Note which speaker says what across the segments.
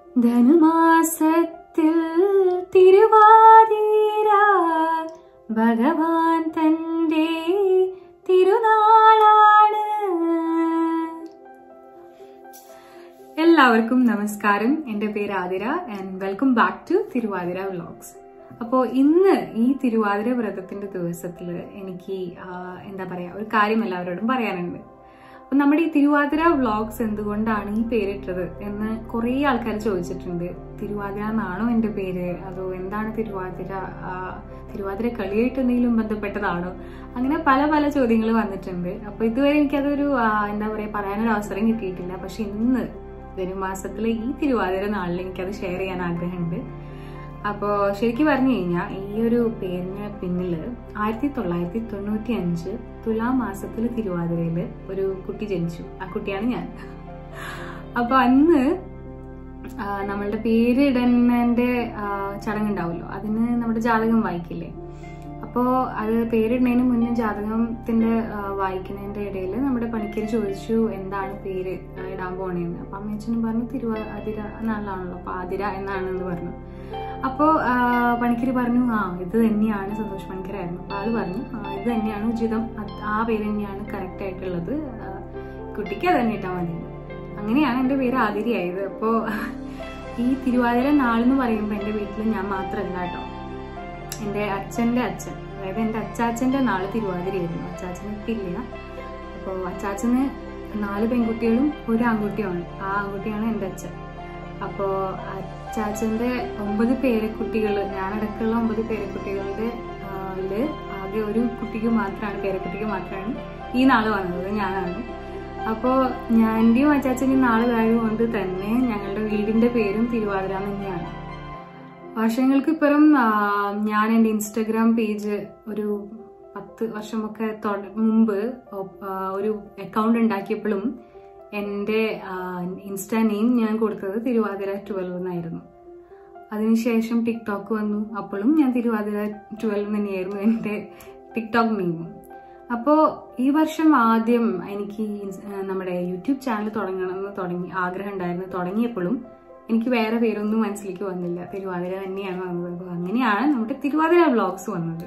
Speaker 1: ധനുമാസത്തിൽ തിരുവാതിര ഭഗവാൻ തന്റെ തിരുനാളാണ് എല്ലാവർക്കും നമസ്കാരം എൻ്റെ പേര് Athira and welcome back to Thiruvathira vlogs അപ്പോൾ ഇന്ന് ഈ തിരുവാതിര വ്രതത്തിന്റെ ദിവസത്തിൽ എനിക്ക് ആ, എന്താ പറയാ ഒരു കാര്യം എല്ലാവരോടും പറയാനുണ്ട് അപ്പൊ നമ്മുടെ ഈ തിരുവാതിര വ്ളോഗ്സ് എന്തുകൊണ്ടാണ് ഈ പേരിട്ടത് എന്ന് കുറേ ആൾക്കാർ ചോദിച്ചിട്ടുണ്ട് തിരുവാതിര എന്നാണോ എൻ്റെ പേര് അതോ എന്താണ് തിരുവാതിര ആ, തിരുവാതിര കളിയായിട്ട് എന്തെങ്കിലും ബന്ധപ്പെട്ടതാണോ അങ്ങനെ പല പല ചോദ്യങ്ങൾ വന്നിട്ടുണ്ട് അപ്പൊ ഇതുവരെ എനിക്കതൊരു ആ, എന്താ പറയാ പറയാനൊരു അവസരം കിട്ടിയിട്ടില്ല പക്ഷെ ഇന്ന് ധനുമാസത്തിലെ ഈ തിരുവാതിര നാളിൽ എനിക്കത് ഷെയർ ചെയ്യാൻ ആഗ്രഹമുണ്ട് അപ്പോൾ ശരിക്കും പറഞ്ഞു കഴിഞ്ഞാൽ ഈ ഒരു പേരിന് പിന്നിൽ ആയിരത്തി തൊള്ളായിരത്തി തൊണ്ണൂറ്റി അഞ്ച് തുലാം മാസത്തിൽ തിരുവാതിരയിൽ ഒരു കുട്ടി ജനിച്ചു ആ കുട്ടിയാണ് ഞാൻ അപ്പോൾ അന്ന് ആ, നമ്മളുടെ പേരിടുന്നതിൻ്റെ ചടങ്ങുണ്ടാവുമല്ലോ അതിന് നമ്മുടെ ജാതകം വായിക്കില്ലേ അപ്പോൾ അത് പേരിടുന്നതിന് മുന്നേ ജാതകത്തിന്റെ ആ, വായിക്കുന്നതിന്റെ ഇടയിൽ നമ്മുടെ പണിക്കര് ചോദിച്ചു എന്താണ് പേര് ആ, ഇടാൻ പോണേന്ന് അപ്പൊ അമ്മയച്ചനും പറഞ്ഞു തിരുവാതിര എന്നാണല്ലോ അപ്പൊ ആതിര എന്നാണെന്ന് പറഞ്ഞു അപ്പോൾ പണിക്കര് പറഞ്ഞു ആ ഇത് തന്നെയാണ് സന്തോഷ് പണിക്കരായിരുന്നു അപ്പൊ ആള് പറഞ്ഞു ആ ഇത് തന്നെയാണ് ഉചിതം അത് ആ പേര് തന്നെയാണ് കറക്റ്റ് ആയിട്ടുള്ളത് ആ, കുട്ടിക്ക് അത് തന്നെ ഇട്ടാൽ മതി അങ്ങനെയാണ് എൻ്റെ പേര് ആതിരയായത് അപ്പോൾ ഈ തിരുവാതിര നാളെന്ന് പറയുമ്പോൾ എൻ്റെ വീട്ടിൽ ഞാൻ മാത്രമല്ല കേട്ടോ എൻ്റെ അച്ഛൻ്റെ അച്ഛൻ അതായത് എൻ്റെ അച്ചാച്ചൻ്റെ നാള് തിരുവാതിരയായിരുന്നു അച്ചാച്ചന് ഇപ്പില്ല അപ്പോൾ അച്ചാച്ചന് നാല് പെൺകുട്ടികളും ഒരു ആൺകുട്ടിയുമാണ് ആ ആൺകുട്ടിയാണ് എൻ്റെ അച്ഛൻ അപ്പോൾ അച്ചാച്ചൻ്റെ ഒമ്പത് പേരക്കുട്ടികൾ ഞാനടക്കമുള്ള ഒമ്പത് പേരക്കുട്ടികളുടെ ല് ആകെ ഒരു കുട്ടിക്ക് മാത്രമാണ് പേരക്കുട്ടിക്ക് മാത്രമാണ് ഈ നാള് വന്നത് ഞാനാണ് അപ്പോൾ ഞാൻ്റെയും അച്ചാച്ചൻ്റെയും നാള് ആയതുകൊണ്ട് തന്നെ ഞങ്ങളുടെ വീടിന്റെ പേരും തിരുവാതിര തന്നെയാണ് വർഷങ്ങൾക്ക് ഇപ്പുറം ആ, ഞാൻ എൻ്റെ ഇൻസ്റ്റഗ്രാം പേജ് ഒരു പത്ത് വർഷമൊക്കെ തൊട- മുമ്പ് ഒ- ആ, ഒരു അക്കൗണ്ട് ഉണ്ടാക്കിയപ്പോഴും എൻ്റെ ഇൻസ്റ്റാ നെയിം ഞാൻ കൊടുത്തത് തിരുവാതിര ട്വൽവ് എന്നായിരുന്നു അതിനുശേഷം ടിക്ടോക്ക് വന്നു അപ്പോഴും ഞാൻ തിരുവാതിര ട്വൽവ് തന്നെയായിരുന്നു എൻ്റെ ടിക്ടോക്ക് നെയിമും അപ്പോൾ ഈ വർഷം ആദ്യം എനിക്ക് ഈ ഇൻസ്- ആ, നമ്മുടെ യൂട്യൂബ് ചാനൽ തുടങ്ങണമെന്ന് തുടങ്ങി ആഗ്രഹം ഉണ്ടായിരുന്നു തുടങ്ങിയപ്പോഴും എനിക്ക് വേറെ പേരൊന്നും മനസ്സിലേക്ക് വന്നില്ല തിരുവാതിര തന്നെയാണ് വന്നത് അപ്പോൾ അങ്ങനെയാണ് നമ്മുടെ തിരുവാതിര വ്ളോഗ്സ് വന്നത്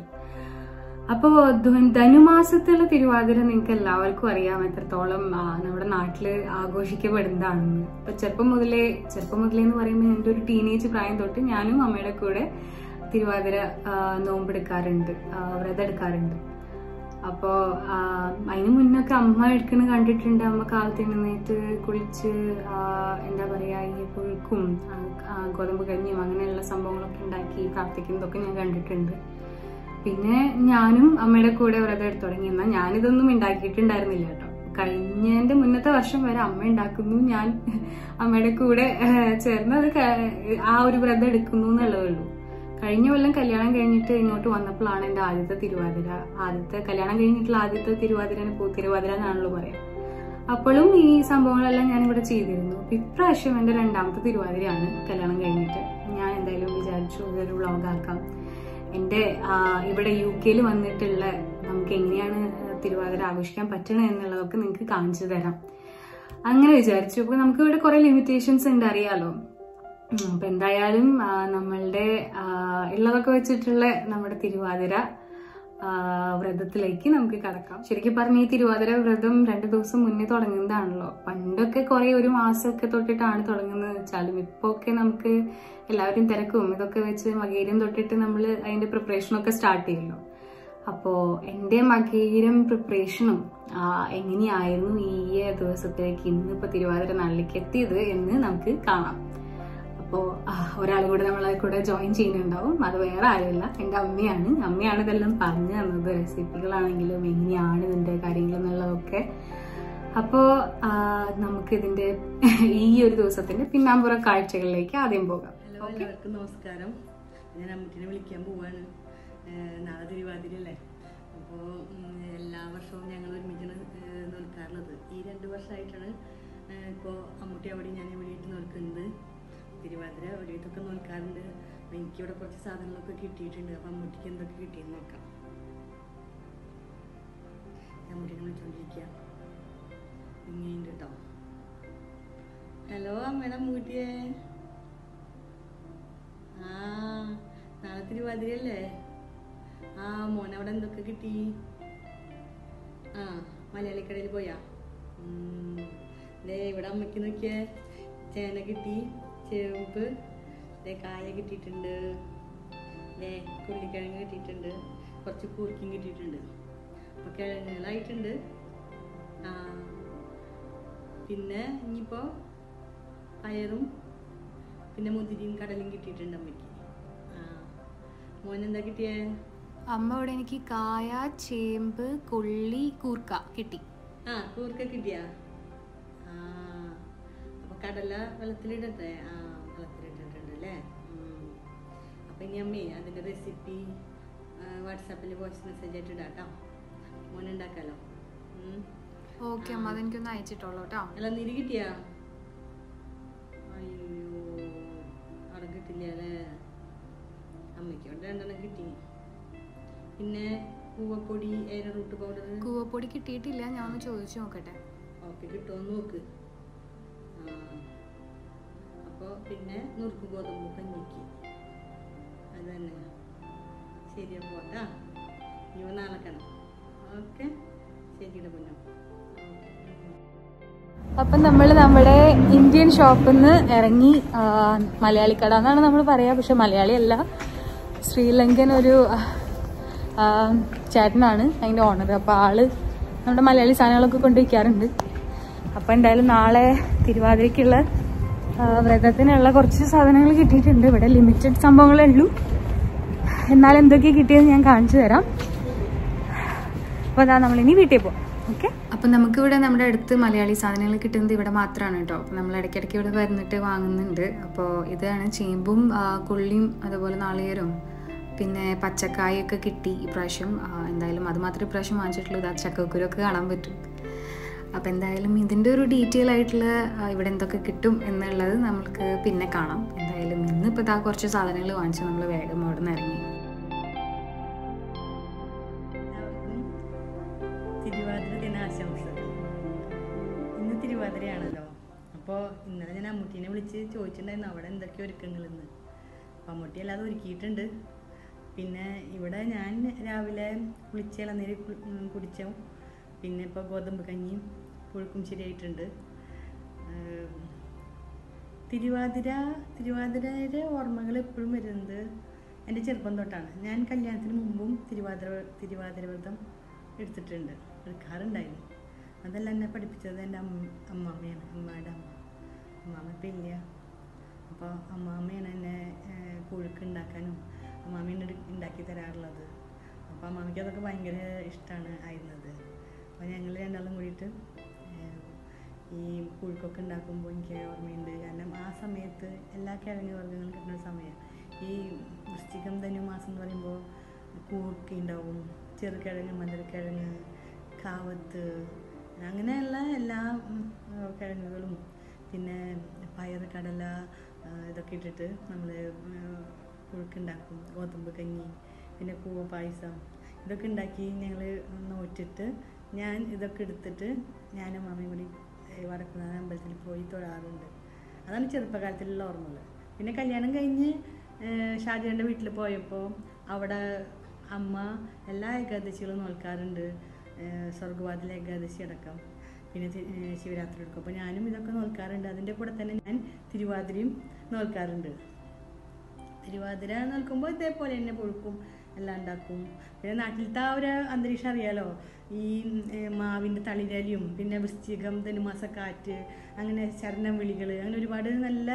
Speaker 1: അപ്പോൾ ധനുമാസത്തിലെ തിരുവാതിര നിങ്ങൾക്ക് എല്ലാവർക്കും അറിയാം എത്രത്തോളം ആ, നമ്മുടെ നാട്ടിൽ ആഘോഷിക്കപ്പെടുന്നതാണെന്ന് ഇപ്പൊ ചെറുപ്പം മുതലേ ചെറുപ്പം മുതലേ എന്ന് പറയുമ്പോൾ എൻ്റെ ഒരു ടീനേജ് പ്രായം തൊട്ട് ഞാനും അമ്മയുടെ കൂടെ തിരുവാതിര ആ, നോമ്പെടുക്കാറുണ്ട് ആ, വ്രതം എടുക്കാറുണ്ട് അപ്പോൾ അതിന് മുന്നൊക്കെ അമ്മ എടുക്കണ കണ്ടിട്ടുണ്ട് അമ്മ കാലത്ത് എഴുന്നേറ്റ് കുളിച്ച് ആ, എന്താ പറയുക ഈ പുഴുക്കും ആ, ആ, ഗോതമ്പ് കഞ്ഞിയും അങ്ങനെയുള്ള സംഭവങ്ങളൊക്കെ ഉണ്ടാക്കി പ്രാർത്ഥിക്കുന്നതൊക്കെ ഞാൻ കണ്ടിട്ടുണ്ട് പിന്നെ ഞാനും അമ്മയുടെ കൂടെ വ്രതം എടുത്തു തുടങ്ങി എന്നാൽ ഞാനിതൊന്നും ഉണ്ടാക്കിയിട്ടുണ്ടായിരുന്നില്ല കേട്ടോ കഴിഞ്ഞതിന്റെ മുന്നത്തെ വർഷം വരെ അമ്മ ഉണ്ടാക്കുന്നു ഞാൻ അമ്മയുടെ കൂടെ ഏഹ്, ചേർന്ന് അത് ക- ആ ഒരു വ്രതം എടുക്കുന്നു എന്നുള്ളതേ ഉള്ളൂ കഴിഞ്ഞ കൊല്ലം കല്യാണം കഴിഞ്ഞിട്ട് ഇങ്ങോട്ട് വന്നപ്പോഴാണ് എൻ്റെ ആദ്യത്തെ തിരുവാതിര ആദ്യത്തെ കല്യാണം കഴിഞ്ഞിട്ടുള്ള ആദ്യത്തെ തിരുവാതിര പൂ തിരുവാതിര എന്നാണല്ലോ പറയാം അപ്പോഴും ഈ സംഭവങ്ങളെല്ലാം ഞാൻ ഇവിടെ ചെയ്തിരുന്നു അപ്പൊ ഇപ്രാവശ്യം എൻ്റെ രണ്ടാമത്തെ തിരുവാതിരയാണ് കല്യാണം കഴിഞ്ഞിട്ട് ഞാൻ എന്തായാലും വിചാരിച്ചു ഇതൊരു വ്ളോഗാക്കാം എൻ്റെ ആ, ഇവിടെ യു കെയിൽ വന്നിട്ടുള്ള നമുക്ക് എങ്ങനെയാണ് തിരുവാതിര ആഘോഷിക്കാൻ പറ്റണത് എന്നുള്ളതൊക്കെ നിങ്ങൾക്ക് കാണിച്ചു തരാം അങ്ങനെ വിചാരിച്ചു അപ്പോൾ നമുക്ക് ഇവിടെ കുറെ ലിമിറ്റേഷൻസ് ഉണ്ട് അറിയാലോ ഉം, അപ്പൊ എന്തായാലും ആ, നമ്മളുടെ ആ, ഉള്ളതൊക്കെ വെച്ചിട്ടുള്ള നമ്മുടെ തിരുവാതിര ആ, വ്രതത്തിലേക്ക് നമുക്ക് കടക്കാം ശരിക്കും പറഞ്ഞ ഈ തിരുവാതിര വ്രതം രണ്ടു ദിവസം മുന്നേ തുടങ്ങുന്നതാണല്ലോ പണ്ടൊക്കെ കുറെ ഒരു മാസമൊക്കെ തൊട്ടിട്ടാണ് തുടങ്ങുന്നത് വെച്ചാലും ഇപ്പൊ ഒക്കെ നമുക്ക് എല്ലാവരും തിരക്കും ഇതൊക്കെ വെച്ച് മകീരം തൊട്ടിട്ട് നമ്മൾ അതിന്റെ പ്രിപ്പറേഷനൊക്കെ സ്റ്റാർട്ട് ചെയ്യുമല്ലോ അപ്പോൾ എൻ്റെ മകീരം പ്രിപ്പറേഷനും എങ്ങനെയായിരുന്നു ഈ ദിവസത്തേക്ക് ഇന്നിപ്പോൾ തിരുവാതിര നാളിലേക്ക് എത്തിയത് എന്ന് നമുക്ക് കാണാം അപ്പോൾ ഒരാൾ കൂടെ നമ്മളെ കൂടെ ജോയിൻ ചെയ്യുന്നുണ്ടാവും അത് വേറെ ആരുമില്ല എൻ്റെ അമ്മയാണ് അമ്മയാണ് ഇതെല്ലാം പറഞ്ഞു തന്നത് റെസിപ്പികളാണെങ്കിലും എങ്ങനെയാണ് ഇതിൻ്റെ കാര്യങ്ങൾ എന്നുള്ളതൊക്കെ അപ്പോൾ നമുക്ക് ഇതിൻ്റെ ഈ ഒരു ദിവസത്തിൻ്റെ പിന്നാമ്പുറ കാഴ്ചകളിലേക്ക് ആദ്യം പോകാം
Speaker 2: ഹലോ എല്ലാവർക്കും നമസ്കാരം ഞാൻ അമ്മൂട്ടിനെ വിളിക്കാൻ പോവാണ് ഏഹ് നാളെ തിരുവാതിരല്ലേ അപ്പോൾ എല്ലാ വർഷവും ഞങ്ങൾ ഒരുമിച്ചാണ് ഏഹ് നോൽക്കാറുള്ളത് ഈ രണ്ട് വർഷമായിട്ടാണ് ഇപ്പോൾ അമ്മൂട്ടി അവിടെ ഞാൻ ഇവിടെ ആയിട്ട് നോൽക്കുന്നത് തിരുവാതിര ഒരു ഇതൊക്കെ നോൽക്കാറുണ്ട് അപ്പോൾ എനിക്കിവിടെ കുറച്ച് സാധനങ്ങളൊക്കെ കിട്ടിയിട്ടുണ്ട് അപ്പോൾ അമ്മൂട്ടിക്ക് എന്തൊക്കെ കിട്ടിയെന്ന് നോക്കാം അമ്മൂട്ടിനെ വിളിച്ചുകൊണ്ടിരിക്കുക ഇങ്ങനെയുണ്ട് കേട്ടോ ഹലോ അമ്മയുടെ അമ്മൂട്ടിയെ നാളെ തിരുവാതിരയല്ലേ ആ മോൻ അവിടെ എന്തൊക്കെ കിട്ടി ആ മലയാളിക്കടയിൽ പോയാ ഉം. ദേ ഇവിടെ അമ്മയ്ക്ക് നോക്കിയേ ചേന കിട്ടി ചേമ്പ് ദേ കായ കിട്ടിയിട്ടുണ്ട് ദേ കുള്ളിക്കിഴങ്ങ് കിട്ടിയിട്ടുണ്ട് കുറച്ച് കൂർക്കും കിട്ടിയിട്ടുണ്ട് അപ്പൊ കിഴങ്ങുകളായിട്ടുണ്ട് ആ പിന്നെ ഇനിയിപ്പോ പയറും പിന്നെ മുതിരിയും കടലും കിട്ടിയിട്ടുണ്ട് അമ്മയ്ക്ക് ആ മോൻ എന്താ കിട്ടിയേ
Speaker 1: അമ്മ ഇവിടെ എനിക്ക് കായ ചേമ്പ് കൊള്ളി കൂർക്ക കിട്ടി
Speaker 2: ആ കൂർക്ക കിട്ടിയാ ആ അപ്പൊ കടല വെള്ളത്തിലിടട്ടെ ആ വെള്ളത്തിലിട്ടിട്ടുണ്ട് അല്ലേ ഉം. അപ്പൊ ഇനി അമ്മേ അതിന്റെ റെസിപ്പി വാട്സാപ്പിൽ വോയിസ് മെസ്സേജ് ആയിട്ട് ഇടാട്ടോ മോൻ ഉണ്ടാക്കാലോ ഉം.
Speaker 1: ഓക്കെ അമ്മ അതെനിക്കൊന്ന് അയച്ചിട്ടോളൂ കേട്ടോ
Speaker 2: ഇളനീര് കിട്ടിയാ അയ്യോ അവിടെ കിട്ടില്ല അല്ലേ അമ്മയ്ക്ക് അവിടെ രണ്ടെണ്ണം കിട്ടി പിന്നെ പൂവപ്പൊടി ഏര റൂട്ട് പൗഡർ
Speaker 1: കൂവപ്പൊടി കിട്ടിയിട്ടില്ല ഞാൻ ഒന്ന് ചോദിച്ചു നോക്കട്ടെ
Speaker 2: ഓക്കെ കിട്ടുമോ നോക്ക് ആ അപ്പോൾ പിന്നെ നുറുക്ക് ഗോതമ്പ് കഞ്ഞിക്ക് അത് തന്നെ ശരി അപ്പോൾ കേട്ടാ ഇവ നാളെ കാണാം ഓക്കെ ശരിയുടെ പൊന്നോ
Speaker 1: അപ്പം നമ്മൾ നമ്മുടെ ഇന്ത്യൻ ഷോപ്പിൽ നിന്ന് ഇറങ്ങി ആ, മലയാളി കട എന്നാണ് നമ്മൾ പറയുക പക്ഷെ മലയാളി അല്ല ശ്രീലങ്കൻ ഒരു ആ, ചേട്ടനാണ് അതിൻ്റെ ഓണർ അപ്പോൾ ആള് നമ്മുടെ മലയാളി സാധനങ്ങളൊക്കെ കൊണ്ട് വയ്ക്കാറുണ്ട് അപ്പം എന്തായാലും നാളെ തിരുവാതിരയ്ക്കുള്ള ആ, വ്രതത്തിനുള്ള കുറച്ച് സാധനങ്ങൾ കിട്ടിയിട്ടുണ്ട് ഇവിടെ ലിമിറ്റഡ് സംഭവങ്ങളേ ഉള്ളൂ എന്നാൽ എന്തൊക്കെ കിട്ടിയെന്ന് ഞാൻ കാണിച്ചു തരാം അപ്പോൾ അതാ നമ്മളിനി വീട്ടിൽ പോകാം ഓക്കെ അപ്പം നമുക്കിവിടെ നമ്മുടെ അടുത്ത് മലയാളി സാധനങ്ങൾ കിട്ടുന്നത് ഇവിടെ മാത്രമാണ് കേട്ടോ അപ്പം നമ്മൾ ഇടയ്ക്കിടയ്ക്ക് ഇവിടെ വരുന്നിട്ട് വാങ്ങുന്നുണ്ട് അപ്പോൾ ഇതാണ് ചേമ്പും ആ, കൊള്ളിയും അതുപോലെ നാളികേരവും പിന്നെ പച്ചക്കായൊക്കെ കിട്ടി ഇപ്രാവശ്യം ആ, എന്തായാലും അത് മാത്രമേ ഇപ്രാവശ്യം വാങ്ങിച്ചിട്ടുള്ളൂ ഇത് ആ ചക്കക്കുരൊക്കെ കാണാൻ പറ്റും അപ്പം എന്തായാലും ഇതിൻ്റെ ഒരു ഡീറ്റെയിൽ ആയിട്ടുള്ള ആ, ഇവിടെ എന്തൊക്കെ കിട്ടും എന്നുള്ളത് നമുക്ക് പിന്നെ കാണാം എന്തായാലും ഇന്നിപ്പോൾ ഇതാ കുറച്ച് സാധനങ്ങൾ വാങ്ങിച്ച് നമ്മൾ വേഗം അവിടെ നിന്ന് ഇറങ്ങി
Speaker 2: എല്ലാവർക്കും തിരുവാതിര ദിനാശംസകൾ ഇന്ന് തിരുവാതിരയാണല്ലോ അപ്പോൾ ഇന്നലെ ഞാൻ അമ്മൂട്ടീനെ വിളിച്ച് ചോദിച്ചിട്ടുണ്ടായിരുന്നു അവിടെ എന്തൊക്കെ ഒരുക്കങ്ങളെന്ന് അപ്പം അമ്മൂട്ടി അല്ലാതെ ഒരുക്കിയിട്ടുണ്ട് പിന്നെ ഇവിടെ ഞാൻ രാവിലെ കുളിച്ച ഇളനീര് കു- ഉം കുടിച്ചു പിന്നെ ഇപ്പോൾ ഗോതമ്പ് കഞ്ഞിയും പുഴുക്കും ശരിയായിട്ടുണ്ട് ഏം, തിരുവാതിര തിരുവാതിരയുടെ ഓർമ്മകൾ എപ്പോഴും വരുന്നത് എൻ്റെ ചെറുപ്പം തൊട്ടാണ് ഞാൻ കല്യാണത്തിന് മുമ്പും തിരുവാതിര തിരുവാതിര വ്രതം എടുത്തിട്ടുണ്ട് എടുക്കാറുണ്ടായിരുന്നു അതെല്ലാം എന്നെ പഠിപ്പിച്ചത് എൻ്റെ അമ്മ അമ്മാമ്മയാണ് അമ്മയുടെ അമ്മ അമ്മാമ്മ ഇപ്പം ഇല്ല അപ്പോൾ അമ്മാമ്മയാണ് എന്നെ ഏഹ്, പുഴുക്ക് ഉണ്ടാക്കാനും അമ്മാമ്മയാണ് ഇട് ഉണ്ടാക്കി തരാറുള്ളത് അപ്പോൾ അമ്മാമ്മയ്ക്ക് അതൊക്കെ ഭയങ്കര ഇഷ്ടമാണ് ആയിരുന്നത് അപ്പോൾ ഞങ്ങൾ രണ്ടാളും കൂടിയിട്ട് ഏഹ്, ഈ പുഴുക്കൊക്കെ ഉണ്ടാക്കുമ്പോൾ എനിക്ക് ഓർമ്മയുണ്ട് കാരണം ആ സമയത്ത് എല്ലാ കിഴങ്ങ് വർഗ്ഗങ്ങളും കിട്ടുന്ന ഒരു സമയം ഈ വൃശ്ചികം ധനുമാസം എന്ന് പറയുമ്പോൾ കൂർക്ക ഉണ്ടാവും ചെറുകിഴങ്ങ് മധുരക്കിഴങ്ങ് കാവത്ത് അങ്ങനെയുള്ള എല്ലാ ഉം, ആ, കിഴങ്ങുകളും പിന്നെ പയർ കടല ആ, ഇതൊക്കെ ഇട്ടിട്ട് നമ്മൾ പുഴുക്കുണ്ടാക്കും ഗോതമ്പ് കഞ്ഞി പിന്നെ കൂവ പായസം ഇതൊക്കെ ഉണ്ടാക്കി ഞങ്ങൾ നോറ്റിട്ട് ഞാൻ ഇതൊക്കെ എടുത്തിട്ട് ഞാനും മാമയും കൂടി ഏ, വടക്കുന്നാഥ അമ്പലത്തിൽ പോയി തൊഴാറുണ്ട് അതാണ് ചെറുപ്പകാലത്തിലുള്ള ഓർമ്മകൾ പിന്നെ കല്യാണം കഴിഞ്ഞ് ഷാജാൻ്റെ വീട്ടിൽ പോയപ്പോൾ അവിടെ അമ്മ എല്ലാ ഏകാദശികളും നോൽക്കാറുണ്ട് ഏഹ് സ്വർഗവാതിൽ ഏകാദശി അടക്കം പിന്നെ തി- ഏഹ് ശിവരാത്രി എടുക്കും അപ്പോൾ ഞാനും ഇതൊക്കെ നോൽക്കാറുണ്ട് അതിൻ്റെ കൂടെ തന്നെ ഞാൻ തിരുവാതിരയും നോൽക്കാറുണ്ട് തിരുവാതിര നോൽക്കുമ്പോൾ ഇതേപോലെ തന്നെ പുഴുക്കും എല്ലാം ഉണ്ടാക്കും പിന്നെ നാട്ടിലത്തെ ആ ഒരു അന്തരീക്ഷം അറിയാലോ ഈ ഏഹ്, മാവിൻ്റെ തളിരലിയും പിന്നെ വൃശ്ചികം ധനുമാസ കാറ്റ് അങ്ങനെ ശരണം വിളികൾ അങ്ങനെ ഒരുപാട് നല്ല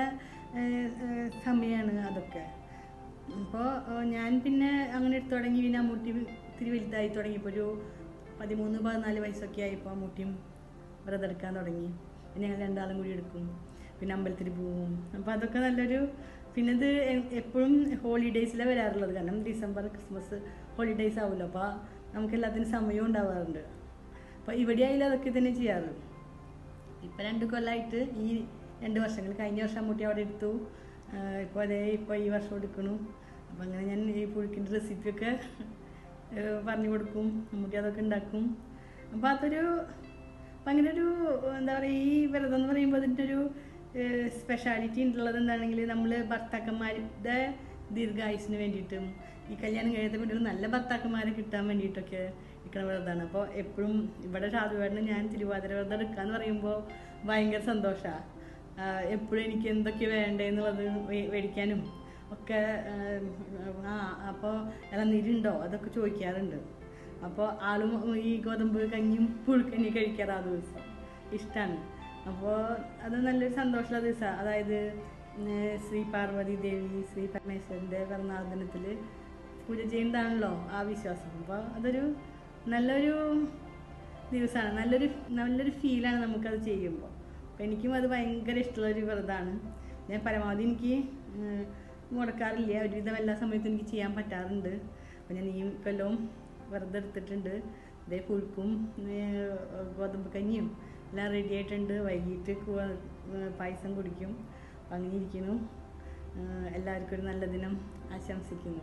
Speaker 2: സമയമാണ് അതൊക്കെ അപ്പോൾ ഞാൻ പിന്നെ അങ്ങനെ എടുത്തു തുടങ്ങി പിന്നെ അമ്മൂട്ടി ഇത്തിരി വലുതായി തുടങ്ങിയപ്പോൾ ഒരു പതിമൂന്ന് പതിനാല് വയസ്സൊക്കെ ആയപ്പോൾ അമ്മൂട്ടിയും വ്രതം എടുക്കാൻ തുടങ്ങി പിന്നെ ഞങ്ങൾ രണ്ടാളും കൂടി എടുക്കും പിന്നെ അമ്പലത്തിൽ പോവും അപ്പോൾ അതൊക്കെ നല്ലൊരു പിന്നെ ഇത് എ- എപ്പോഴും ഹോളിഡേയ്സിലാണ് വരാറുള്ളത് കാരണം ഡിസംബർ ക്രിസ്മസ് ഹോളിഡേയ്സ് ആവുമല്ലോ അപ്പോൾ നമുക്ക് എല്ലാത്തിനും സമയവും ഉണ്ടാവാറുണ്ട് അപ്പോൾ ഇവിടെ ആയാലും അതൊക്കെ തന്നെ ചെയ്യാറ് ഇപ്പം രണ്ട് കൊല്ലമായിട്ട് ഈ രണ്ട് വർഷങ്ങൾ കഴിഞ്ഞ വർഷം അമ്മൂട്ടി അവിടെ എടുത്തു ഇപ്പോൾ അതേ ഇപ്പോൾ ഈ വർഷം എടുക്കണു അപ്പം അങ്ങനെ ഞാൻ ഈ പുഴുക്കിൻ്റെ റെസിപ്പിയൊക്കെ പറഞ്ഞു കൊടുക്കും അമ്മൂട്ടി അതൊക്കെ ഉണ്ടാക്കും അപ്പോൾ അതൊരു ഭയങ്കര ഒരു എന്താ പറയുക ഈ വ്രതം എന്ന് പറയുമ്പോൾ അതിൻ്റെ ഒരു സ്പെഷ്യാലിറ്റി ഉള്ളത് എന്താണെങ്കിൽ നമ്മൾ ഭർത്താക്കന്മാരുടെ ദീർഘായുസിന് വേണ്ടിയിട്ടും ഈ കല്യാണം കഴിയാത്ത കുട്ടികൾ നല്ല ഭർത്താക്കന്മാരെ കിട്ടാൻ വേണ്ടിയിട്ടൊക്കെ നിൽക്കുന്ന വ്രതമാണ് അപ്പോൾ എപ്പോഴും ഇവിടെ ഷാദുവേട്ടന് ഞാൻ തിരുവാതിര വ്രതം എടുക്കാന്ന് പറയുമ്പോൾ ഭയങ്കര സന്തോഷമാണ് എപ്പോഴും എനിക്ക് എന്തൊക്കെ വേണ്ടതെന്നുള്ളത് വേ- മേടിക്കാനും ഒക്കെ ആ അപ്പോൾ ഇളനീരുണ്ടോ അതൊക്കെ ചോദിക്കാറുണ്ട് അപ്പോൾ ആളും ഈ ഗോതമ്പ് കഞ്ഞിയും പുഴുക്കഞ്ഞി കഴിക്കാറ് ആ ദിവസം ഇഷ്ടമാണ് അപ്പോൾ അത് നല്ലൊരു സന്തോഷമുള്ള ദിവസമാണ് അതായത് ഉം, ശ്രീ പാർവതി ദേവി ശ്രീ പരമേശ്വരൻ്റെ പിറന്നാൾ ദിനത്തിൽ പൂജ ചെയ്യുന്നതാണല്ലോ ആ വിശ്വാസം അപ്പോൾ അതൊരു നല്ലൊരു ദിവസമാണ് നല്ലൊരു നല്ലൊരു ഫീലാണ് നമുക്കത് ചെയ്യുമ്പോൾ അപ്പോൾ എനിക്കും അത് ഭയങ്കര ഇഷ്ടമുള്ളൊരു വ്രതമാണ് ഞാൻ പരമാവധി എനിക്ക് ഉം, മുടക്കാറില്ല ഒരുവിധം എല്ലാ സമയത്തും എനിക്ക് ചെയ്യാൻ പറ്റാറുണ്ട് അപ്പോൾ ഞാൻ ഈ കൊല്ലവും വെറുതെ എടുത്തിട്ടുണ്ട് ഇതേ പുഴുക്കും ഏർ, ഗോതമ്പ് കഞ്ഞിയും എല്ലാം റെഡി ആയിട്ടുണ്ട് വൈകിട്ട് കു- ഏർ, പായസം കുടിക്കും അപ്പം അങ്ങനെ ഇരിക്കുന്നു ഏർ, എല്ലാവർക്കും ഒരു നല്ല ദിനം ആശംസിക്കുന്നു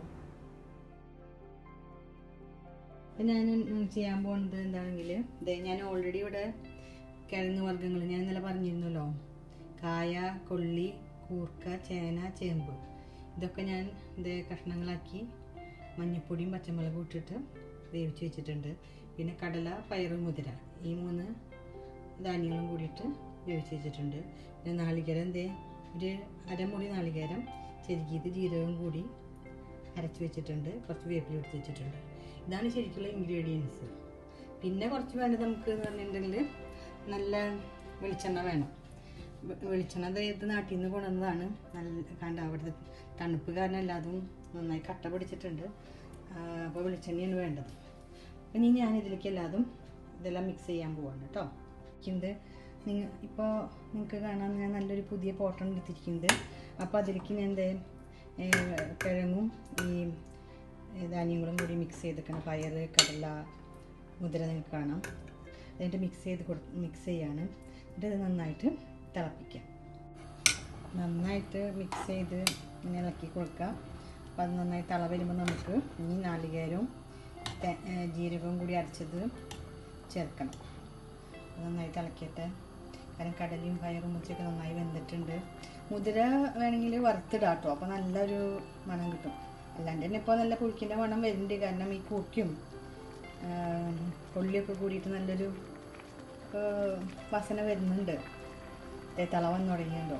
Speaker 2: അപ്പം ഞാൻ ചെയ്യാൻ പോകുന്നത് എന്താണെങ്കിൽ ഇതേ ഞാൻ ഓൾറെഡി ഇവിടെ കിഴങ്ങ് വർഗ്ഗങ്ങൾ ഞാൻ ഇന്നലെ പറഞ്ഞിരുന്നല്ലോ കായ കൊള്ളി കൂർക്ക ചേന ചേമ്പ് ഇതൊക്കെ ഞാൻ ഇതേ കഷ്ണങ്ങളാക്കി മഞ്ഞൾപ്പൊടിയും പച്ചമുളകും ഇട്ടിട്ട് വേവിച്ച് വെച്ചിട്ടുണ്ട് പിന്നെ കടല പയറ് മുതിര ഈ മൂന്ന് ധാന്യങ്ങളും കൂടിയിട്ട് വേവിച്ച് വെച്ചിട്ടുണ്ട് പിന്നെ നാളികേരം എന്തേ ഒരു അരമുറി നാളികേരം ചെരുക്കിയിട്ട് ജീരകം കൂടി അരച്ച് വെച്ചിട്ടുണ്ട് കുറച്ച് വേപ്പില എടുത്ത് വെച്ചിട്ടുണ്ട് ഇതാണ് ശരിക്കുള്ള ഇൻഗ്രീഡിയൻസ് പിന്നെ കുറച്ച് വേണ്ടത് നമുക്ക് എന്ന് പറഞ്ഞിട്ടുണ്ടെങ്കിൽ നല്ല വെളിച്ചെണ്ണ വേണം വെ- വെളിച്ചെണ്ണ അത് ഏത് നാട്ടിൽ നിന്ന് കൊണ്ടുവന്നതാണ് നല്ല കണ്ട അവിടുത്തെ തണുപ്പ് കാരണം എല്ലാതും നന്നായി കട്ട പിടിച്ചിട്ടുണ്ട് അപ്പോൾ വെളിച്ചെണ്ണയാണ് വേണ്ടത് അപ്പം ഇനി ഞാൻ ഇതിലേക്ക് എല്ലാതും ഇതെല്ലാം മിക്സ് ചെയ്യാൻ പോവാണ് കേട്ടോ ഇത് നിങ്ങൾ ഇപ്പോൾ നിങ്ങൾക്ക് കാണാൻ ഞാൻ നല്ലൊരു പുതിയ പോട്ടാണ് എടുത്തിരിക്കുന്നത് അപ്പോൾ അതിലേക്ക് ഞാൻ എന്തേ കിഴങ്ങും ഈ ഏ, ധാന്യങ്ങളും കൂടി മിക്സ് ചെയ്തിരിക്കണം പയറ് കടല മുതിര നിങ്ങൾക്ക് കാണാം എന്നിട്ട് മിക്സ് ചെയ്ത് കൊടു മിക്സ് ചെയ്യാണ് എന്നിട്ട് അത് നന്നായിട്ട് തിളപ്പിക്കാം നന്നായിട്ട് മിക്സ് ചെയ്ത് ഇങ്ങനെ ഇളക്കി കൊടുക്കുക അപ്പോൾ അത് നന്നായി തിള വരുമ്പോൾ നമുക്ക് ഈ നാളികേരവും തേ- ഏ, ജീരകവും കൂടി അരച്ചത് ചേർക്കണം അത് നന്നായി തിളക്കട്ടെ കാരണം കടലയും പയറും മുച്ചയൊക്കെ നന്നായി വെന്തിട്ടുണ്ട് മുതിര വേണമെങ്കിൽ വറുത്തിടാം കേട്ടോ അപ്പോൾ നല്ലൊരു മണം കിട്ടും അല്ലാണ്ട് തന്നെ ഇപ്പോൾ നല്ല പുഴുക്കിൻ്റെ മണം വരുന്നുണ്ട് കാരണം ഈ കൂർക്കും കൊള്ളിയൊക്കെ കൂടിയിട്ട് നല്ലൊരു ആ, വാസന വരുന്നുണ്ട് ദേ തള വന്ന് തുടങ്ങിയുണ്ടോ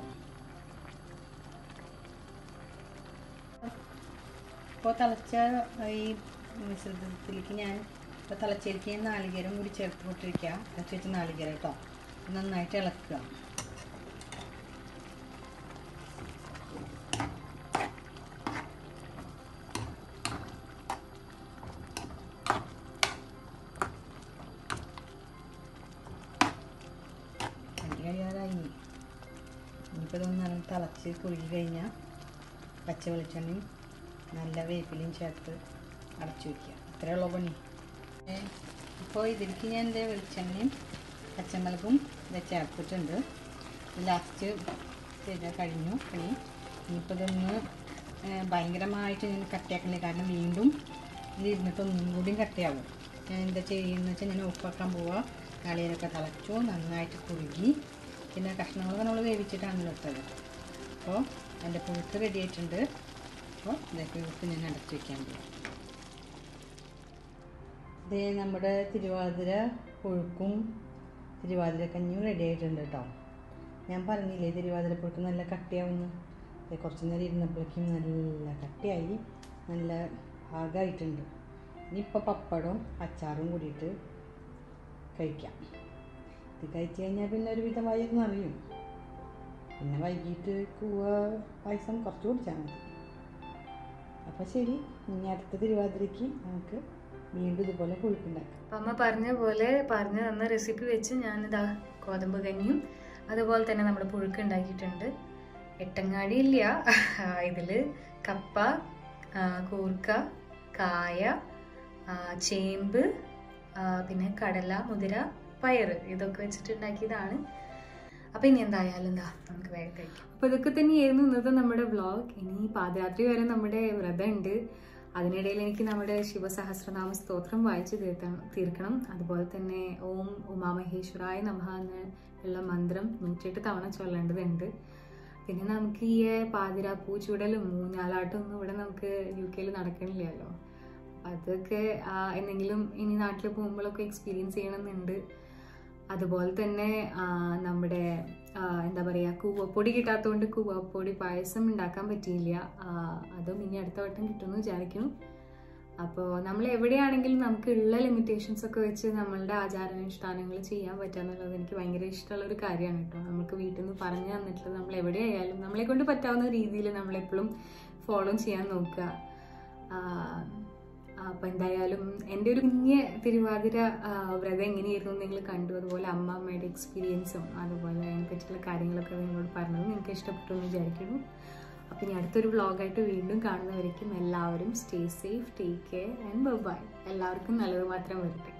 Speaker 2: ഇപ്പോൾ തിളച്ച ഈ മിശ്രിതത്തിലേക്ക് ഞാൻ ഇപ്പോൾ തിളച്ചേക്ക് നാളികേരം കൂടി ചേർത്ത് കൊണ്ടിരിക്കുക തിളച്ച് വെച്ച നാളികേരം കേട്ടോ നന്നായിട്ട് ഇളക്കുക കണ്ടി കഴിയാറായി ഇനിയിപ്പോൾ ഇതൊന്ന് നല്ല തിളച്ച് കുറുകി കഴിഞ്ഞാൽ പച്ച വെളിച്ചെണ്ണയും നല്ല വേപ്പിലയും ചേർത്ത് അടച്ചു വയ്ക്കുക അത്രേ ഉള്ളൂ പണി ഇപ്പോൾ ഇതിലേക്ക് ഞാൻ എൻ്റെ വെളിച്ചെണ്ണയും പച്ചമുളകും ഇത് ചേർത്തിട്ടുണ്ട് ലാസ്റ്റ് ചെയ്താൽ കഴിഞ്ഞു പണി ഇനിയിപ്പോൾ ഇതൊന്ന് ഏ, ഭയങ്കരമായിട്ട് ഞാൻ കട്ടയാക്കണില്ല കാരണം വീണ്ടും ഇതിരുന്നിട്ട് ഒന്നും കൂടിയും കട്ടയാവും ഞാൻ എന്താ ചെയ്യുന്നത് വെച്ചാൽ ഞാൻ ഉപ്പാക്കാൻ പോവുക നാളികേരൊക്കെ തിളച്ചു നന്നായിട്ട് കുറുകി പിന്നെ കഷ്ണങ്ങളൊക്കെ നമ്മൾ വേവിച്ചിട്ടാണല്ലോ ഇട്ടത് അപ്പോൾ എൻ്റെ പുഴുക്ക് റെഡി ആയിട്ടുണ്ട് അപ്പോൾ ഇതൊക്കെ പുഴുക്ക് ഞാൻ അടച്ചു വയ്ക്കാൻ പോകും ഇതേ നമ്മുടെ തിരുവാതിര പുഴുക്കും തിരുവാതിര കഞ്ഞിയും റെഡി ആയിട്ടുണ്ട് കേട്ടോ ഞാൻ പറഞ്ഞില്ലേ തിരുവാതിര പുഴുക്ക് നല്ല കട്ടിയാവുന്നു ദേ കുറച്ച് നേരം ഇരുന്നപ്പോഴേക്കും നല്ല കട്ടിയായി നല്ല പാകമായിട്ടുണ്ട് ഇനിയിപ്പോൾ പപ്പടവും അച്ചാറും കൂടിയിട്ട് കഴിക്കാം ഇത് കഴിച്ച് കഴിഞ്ഞാൽ പിന്നെ ഒരു വിധം വയറിന് അറിയും പിന്നെ വൈകിട്ട് കൂവ പായസം കുറച്ച് കുടിച്ചാൽ മതി അപ്പോൾ ശരി ഇനി അടുത്ത തിരുവാതിരയ്ക്ക് നമുക്ക് വീണ്ടും ഇതുപോലെ പുഴുക്കുണ്ടാക്കാം
Speaker 1: അപ്പം അമ്മ പറഞ്ഞ പോലെ പറഞ്ഞു തന്ന റെസിപ്പി വെച്ച് ഞാനിതാ ഗോതമ്പ് കഞ്ഞിയും അതുപോലെ തന്നെ നമ്മുടെ പുഴുക്ക് ഉണ്ടാക്കിയിട്ടുണ്ട് എട്ടങ്ങാടി ഇല്ല ഇതിൽ കപ്പ ആ, കൂർക്ക കായ ആ, ചേമ്പ് ആ, പിന്നെ കടല മുതിര പയറ് ഇതൊക്കെ വെച്ചിട്ട് ഉണ്ടാക്കിയതാണ് അപ്പൊ ഇനി എന്തായാലും എന്താ നമുക്ക് വേഗം കഴിക്കാം അപ്പൊ ഇതൊക്കെ തന്നെയായിരുന്നു ഇന്നത്തെ നമ്മുടെ വ്ളോഗ് ഇനി പാദയാത്രി വരെ നമ്മുടെ വ്രതം ഉണ്ട് അതിനിടയിൽ എനിക്ക് നമ്മുടെ ശിവസഹസ്രനാമ സ്തോത്രം വായിച്ചു തീർത്തണം തീർക്കണം അതുപോലെ തന്നെ ഓം ഉമാമഹേശ്വരായ നമഃ എന്ന് ഉള്ള മന്ത്രം നൂറ്റിയെട്ട് തവണ ചൊല്ലേണ്ടതുണ്ട് പിന്നെ നമുക്ക് ഈ പാതിര പൂച്ചൂടലും മൂഞ്ഞാലാട്ടം ഒന്നും ഇവിടെ നമുക്ക് യു കെയിൽ നടക്കണില്ലല്ലോ അതൊക്കെ ആ, എന്തെങ്കിലും ഇനി നാട്ടിൽ പോകുമ്പോഴൊക്കെ എക്സ്പീരിയൻസ് ചെയ്യണമെന്നുണ്ട് അതുപോലെ തന്നെ ആ, നമ്മുടെ ആ, എന്താ പറയുക കൂവപ്പൊടി കിട്ടാത്തതുകൊണ്ട് കൂവപ്പൊടി പായസം ഉണ്ടാക്കാൻ പറ്റിയില്ല ആ, അതും ഇനി അടുത്ത വട്ടം കിട്ടുമെന്ന് വിചാരിക്കുന്നു അപ്പോൾ നമ്മൾ എവിടെയാണെങ്കിലും നമുക്ക് ഉള്ള ലിമിറ്റേഷൻസ് ഒക്കെ വെച്ച് നമ്മളുടെ ആചാരാനുഷ്ഠാനങ്ങൾ ചെയ്യാൻ പറ്റുക എന്നുള്ളത് എനിക്ക് ഭയങ്കര ഇഷ്ടമുള്ള ഒരു കാര്യമാണ് കേട്ടോ നമുക്ക് വീട്ടിൽ നിന്ന് പറഞ്ഞു തന്നിട്ടുള്ളത് നമ്മൾ എവിടെയായാലും നമ്മളെ കൊണ്ട് പറ്റാവുന്ന രീതിയിൽ നമ്മളെപ്പോഴും ഫോളോ ചെയ്യാൻ നോക്കുക ആഹ് അപ്പം എന്തായാലും എൻ്റെ ഒരു കുഞ്ഞ് തിരുവാതിര ആഹ് വ്രതം എങ്ങനെയായിരുന്നു എന്ന് നിങ്ങൾ കണ്ടു അതുപോലെ അമ്മ അമ്മയുടെ എക്സ്പീരിയൻസും അതുപോലെ അതിനെപ്പറ്റിയുള്ള കാര്യങ്ങളൊക്കെ നിങ്ങളോട് പറഞ്ഞത് നിങ്ങൾക്ക് ഇഷ്ടപ്പെട്ടു എന്ന് വിചാരിക്കുന്നു അപ്പം ഇനി അടുത്തൊരു വ്ളോഗായിട്ട് വീണ്ടും കാണുന്നവരേക്കും എല്ലാവരും stay safe take care and bye എല്ലാവർക്കും നല്ലത് മാത്രം വരട്ടെ